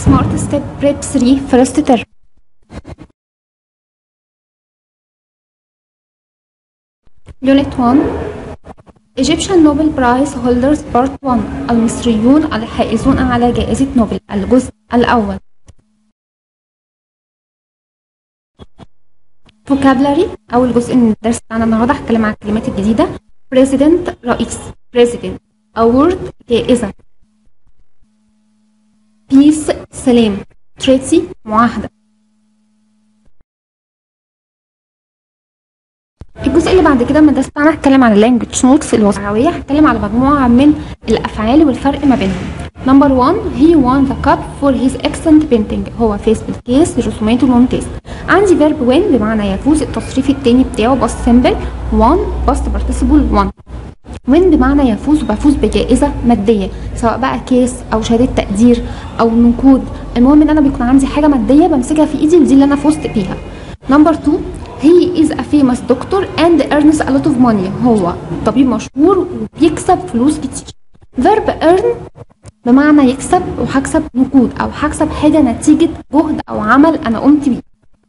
سمارت ستيب بريب 3 فيرست ترم يونت 1 Egyptian Nobel Prize Holders Part 1 المصريون الحائزون على جائزة نوبل الجزء الأول vocabulary أول جزء من الدرس بتاعنا النهاردة هتكلم عن الكلمات الجديدة president رئيس president award جائزة peace سلام treaty معاهدة الجزء اللي بعد كده من الدرس بتاعنا هتكلم عن اللانجوج نوتس الوضعوية هتكلم على مجموعة من الأفعال والفرق ما بينهم نمبر 1 he won the cup for his excellent painting هو فاز بالكيس لرسوماته الممتاز عندي فيرب win بمعنى يفوز التصريف التاني بتاعه باست سيمبل won باست participle won وين بمعنى يفوز وبفوز بجائزة مادية سواء بقى كيس أو شهادة تقدير أو نقود المهم إن أنا بيكون عندي حاجة مادية بمسكها في إيدي ودي اللي أنا فزت بيها نمبر 2 he is a famous doctor and earns a lot of money هو طبيب مشهور وبيكسب فلوس كتير verb earn بمعنى يكسب وهكسب نقود أو هكسب حاجة نتيجة جهد أو عمل أنا قمت بيه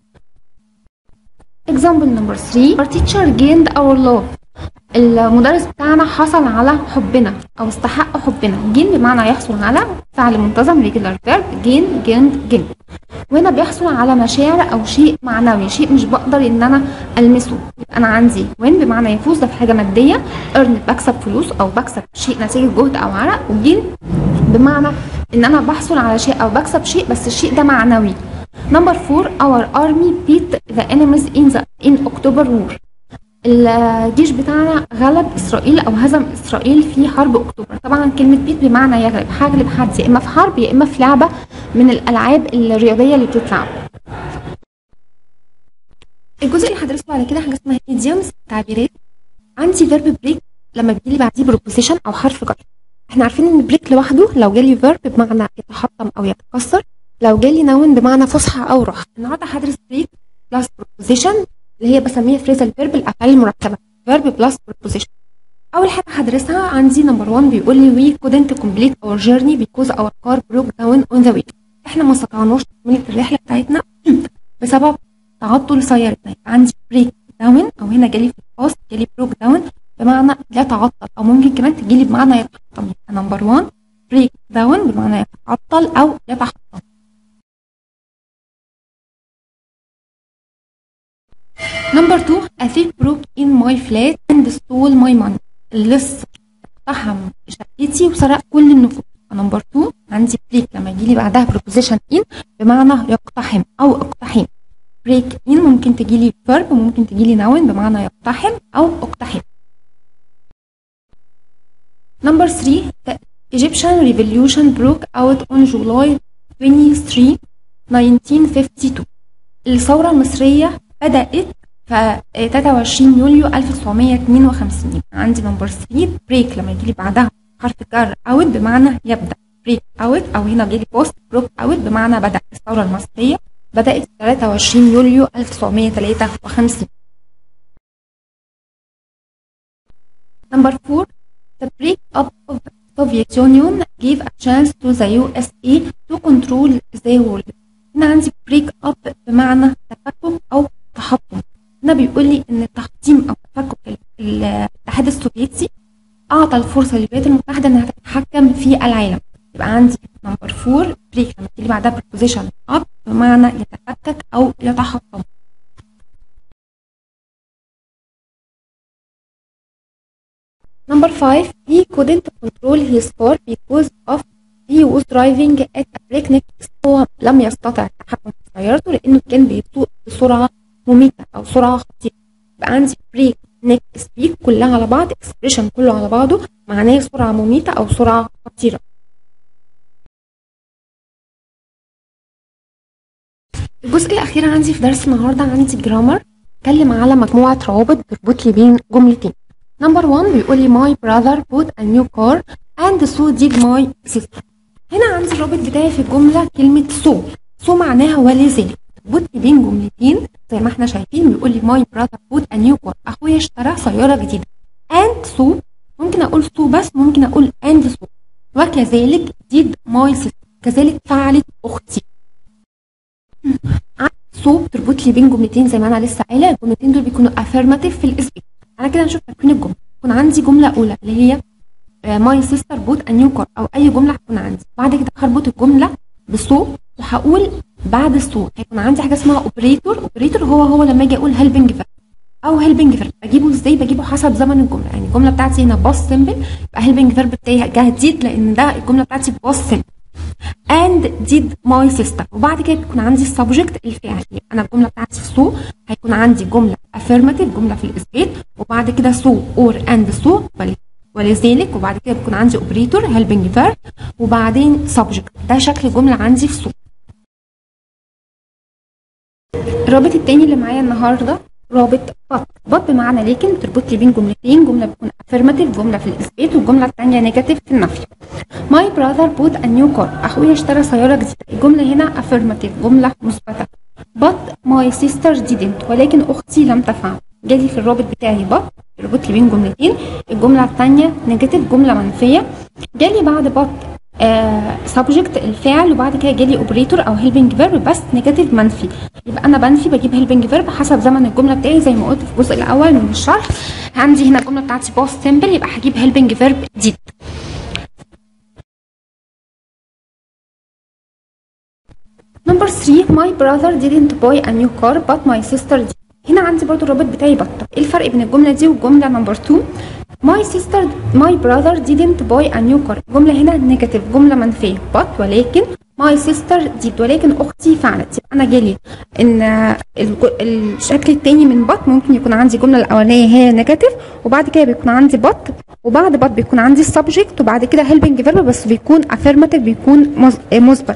example number 3 our teacher gained our love المدرس بتاعنا حصل على حبنا او استحق حبنا جين بمعنى يحصل على فعل منتظم regular verb جين جيند جين وهنا بيحصل على مشاعر او شيء معنوي شيء مش بقدر ان انا المسه يبقى انا عندي وين بمعنى يفوز ده في حاجه ماديه earn بكسب فلوس او بكسب شيء نتيجه جهد او عرق وجين بمعنى ان انا بحصل على شيء او بكسب شيء بس الشيء ده معنوي نمبر 4 our army beat the enemies in the in October war الجيش بتاعنا غلب اسرائيل او هزم اسرائيل في حرب اكتوبر طبعا كلمه بيت بمعنى يغلب هغلب حد يا اما في حرب يا اما في لعبه من الالعاب الرياضيه اللي بتتلعب الجزء اللي هدرسه بعد كده حاجه اسمها ايديومز تعبيرات عندي فيرب بريك لما بيجي لي بعديه بروبوزيشن او حرف جر احنا عارفين ان بريك لوحده لو جالي فيرب بمعنى يتحطم او يتكسر لو جالي نون بمعنى فسحه او راحه النهارده هدرس بريك بلس بروبوزيشن اللي هي بسميها فريزال فيرب الافعال المركبه فيرب بلس بروبوزيشن اول حاجه هدرسها عندي نمبر 1 بيقول لي وي couldn't complete our journey because our car broke down on the way احنا ما استطعناش تكمله الرحله بتاعتنا بسبب تعطل سيارتنا يبقى عندي بريك داون او هنا جالي في الباست جالي بروك داون بمعنى يتعطل او ممكن كمان تجيلي بمعنى يتحطم يبقى نمبر 1 بريك داون بمعنى يتعطل او يتحطم نمبر 2 a thief broke in my flat and stole my money اللص اقتحم شقتي وسرق كل النفوذ نمبر 2 عندي بريك لما يجي لي بعدها preposition in بمعنى يقتحم او اقتحم بريك in ممكن تجي لي verb وممكن تجي لي noun بمعنى يقتحم او اقتحم نمبر 3 the Egyptian revolution broke out on July 23 1952 الثورة المصرية بدأت في 23 يوليو 1952 عندي نمبر 3 بريك لما يجي لي بعدها حرف جر اوت بمعنى يبدا بريك اوت او هنا جالي بوست بروك اوت بمعنى بدا الثوره المصريه بدات 23 يوليو 1953 نمبر 4 The break up of the Soviet Union gave a chance to the USA to control the world. هنا عندي break up بمعنى تفكك أو تحطم. هنا بيقول لي ان التحطيم او تفكك الاتحاد السوفيتي اعطى الفرصه للولايات المتحده انها تتحكم في العالم يبقى عندي نمبر 4 بريك لما تيجي بعدها بريبوزيشن اب بمعنى يتفكك او يتحطم نمبر 5 he couldn't control his car because of he was driving at a breakneck هو لم يستطع التحكم في سيارته لانه كان بيسوق بسرعه مميتة أو سرعة خطيرة يبقى عندي بريك نيك سبيك كلها على بعض اكسبريشن كله على بعضه معناه سرعة مميتة أو سرعة خطيرة الجزء الأخير عندي في درس النهاردة عندي جرامر اتكلم على مجموعة روابط بتربط لي بين جملتين نمبر 1 بيقول لي my brother bought a new car and so did my sister هنا عندي الرابط بتاعي في الجملة كلمة so so معناها ولذلك بوت بين جملتين زي ما احنا شايفين بيقول لي ماي براذر بوت ا نيو كار اخويا اشترى سياره جديده اند سو ممكن اقول سو بس ممكن اقول اند سو وكذلك ديد ماي سيستر كذلك فعلت اختي سو بتربط لي بين جملتين زي ما انا لسه قايله الجملتين دول بيكونوا افيرماتيف في الاثبات على كده نشوف تكوين الجمله يكون عندي جمله اولى اللي هي ماي سيستر بوت ا نيو كار او اي جمله هتكون عندي بعد كده هربط الجمله بسو وهقول بعد السو هيكون عندي حاجه اسمها اوبريتور اوبريتور هو هو لما اجي اقول هيلبنج فيرب او هيلبنج فيرب بجيبه ازاي بجيبه حسب زمن الجمله يعني الجمله بتاعتي هنا باص سيمبل يبقى هيلبنج فيرب بتاعي جديد لان ده الجمله بتاعتي باص سيمبل and did my sister وبعد كده بيكون عندي السبجكت الفاعل يبقى انا الجمله بتاعتي سو هيكون عندي جمله affirmative جمله في الاثبات وبعد كده سو اور اند سو ولذلك وبعد كده بيكون عندي اوبريتور هيلبنج فيرب وبعدين سبجكت ده شكل الجمله عندي في سو الرابط التاني اللي معايا النهارده رابط بط بط بمعنى لكن بتربط لي بين جملتين جمله بتكون affirmative جمله في الاثبات والجمله الثانيه نيجاتيف في النفي My brother bought a new car اخويا اشترى سياره جديده الجمله هنا affirmative جمله مثبته but my sister didn't ولكن اختي لم تفعل جالي في الرابط بتاعي but يربط لي بين جملتين الجمله الثانيه نيجاتيف جمله منفيه جالي بعد but سبجكت آه الفاعل وبعد كده جالي اوبريتور او هيلبنج فيرب بس نيجاتيف منفي يبقى انا بنفي بجيب هيلبنج فيرب حسب زمن الجمله بتاعي زي ما قلت في الجزء الاول من الشرح عندي هنا الجمله بتاعتي باست سيمبل يبقى هجيب هيلبنج فيرب ديد نمبر 3 my brother didn't buy a new car but my sister did هنا عندي برضو الرابط بتاعي بط ايه الفرق بين الجمله دي والجمله نمبر 2 my sister my brother didn't buy a new car الجمله هنا نيجاتيف جمله منفيه but ولكن my sister did ولكن اختي فعلت يبقى انا جالي ان الشكل التاني من بط ممكن يكون عندي الجمله الاولانيه هي نيجاتيف وبعد كده بيكون عندي بط وبعد بط بيكون عندي السبجكت وبعد كده هيلبنج فيرب بس بيكون affirmative بيكون مثبت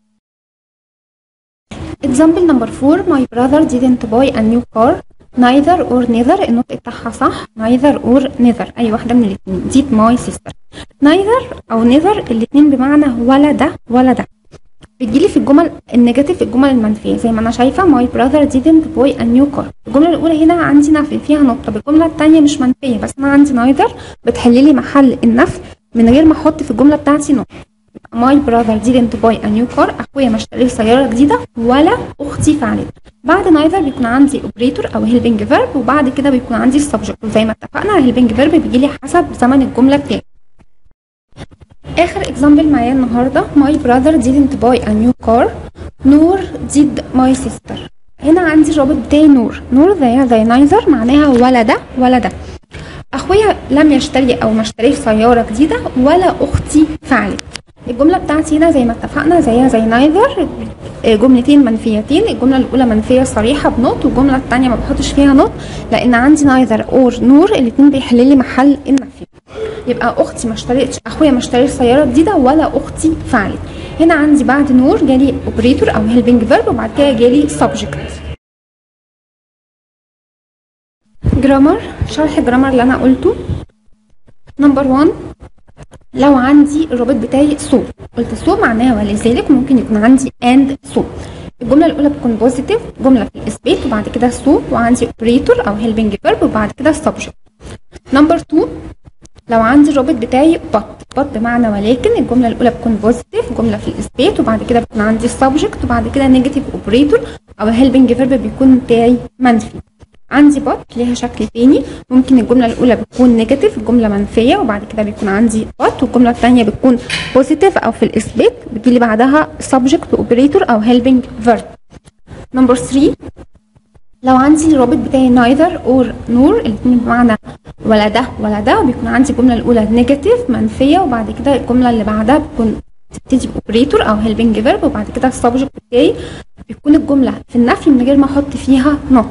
Example number 4 My brother didn't buy a new car neither or neither النطق بتاعها صح neither or neither أي واحدة من الاتنين did my sister neither أو neither الاتنين بمعنى ولا ده ولا ده بتجيلي في الجمل النيجاتيف الجمل المنفية زي ما أنا شايفة my brother didn't buy a new car الجملة الأولى هنا عندي نفي فيها نقطة الجملة التانية مش منفية بس أنا عندي neither بتحللي محل النفي من غير ما أحط في الجملة بتاعتي نقطة my brother didn't buy a new car اخويا ما اشتريش سياره جديده ولا اختي فعلت بعد neither بيكون عندي operator او helping verb وبعد كده بيكون عندي السبجكت وزي ما اتفقنا helping verb بيجي لي حسب زمن الجمله بتاعي اخر اكزامبل معايا النهارده my brother didn't buy a new car nor did my sister هنا عندي الرابط بتاعي نور نور زيها زي neither معناها ولا ده ولا ده اخويا لم يشتري او ما اشتريش سياره جديده ولا اختي فعلت الجمله بتاعتي هنا زي ما اتفقنا زيها زي نايذر جملتين منفيتين الجمله الاولى منفيه صريحه بنوت والجمله الثانيه ما بحطش فيها نوت لان عندي نايذر اور نور الاثنين بيحلوا لي محل النفي يبقى اختي ما اشتريتش اخويا ما اشتريش سياره جديده ولا اختي فعلت هنا عندي بعد نور جالي اوبريتور او هيلبنج فيرب وبعد كده جالي سبجكت جرامر شرح الجرامر اللي انا قلته نمبر 1 لو عندي الرابط بتاعي سو قلت سو معناها ولذلك ممكن يكون عندي اند سو الجمله الاولى بتكون بوزيتيف جمله في الاثبات وبعد كده سو وعندي اوبريتور او هيلبنج فيرب وبعد كده السبجكت نمبر 2 لو عندي الرابط بتاعي بط بط بمعنى ولكن الجمله الاولى بتكون بوزيتيف جمله في الاثبات وبعد كده بيكون عندي السبجكت وبعد كده نيجاتيف اوبريتور او هيلبنج فيرب بيكون بتاعي منفي عندي بط ليها شكل تاني ممكن الجمله الاولى بتكون نيجاتيف الجمله منفيه وبعد كده بيكون عندي بط والجمله الثانيه بتكون بوزيتيف او في الاثبات بتجيلي بعدها سبجكت اوبريتور او هيلبنج فيرب نمبر 3 لو عندي الرابط بتاعي neither or نور الاثنين بمعنى ولا ده ولا ده وبيكون عندي الجمله الاولى نيجاتيف منفيه وبعد كده الجمله اللي بعدها بتكون تبتدي باوبريتور او هيلبنج فيرب وبعد كده السبجكت بتاعي بيكون الجمله في النفي من غير ما احط فيها نوت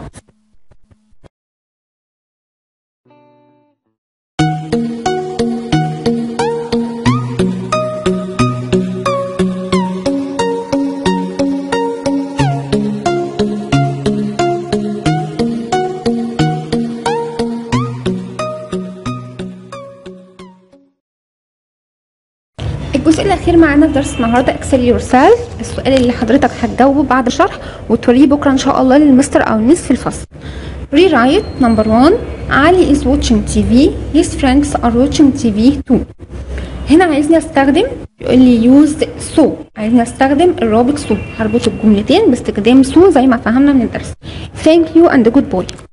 الجزء الاخير معانا في درس النهارده اكسل يور سيلف السؤال اللي حضرتك هتجاوبه بعد الشرح وتوريه بكره ان شاء الله للمستر او الميس في الفصل rewrite number 1 علي is watching TV his friends are watching TV too هنا عايزني استخدم يقول لي use so عايزني استخدم الرابط so هربط الجملتين باستخدام so زي ما فهمنا من الدرس thank you and goodbye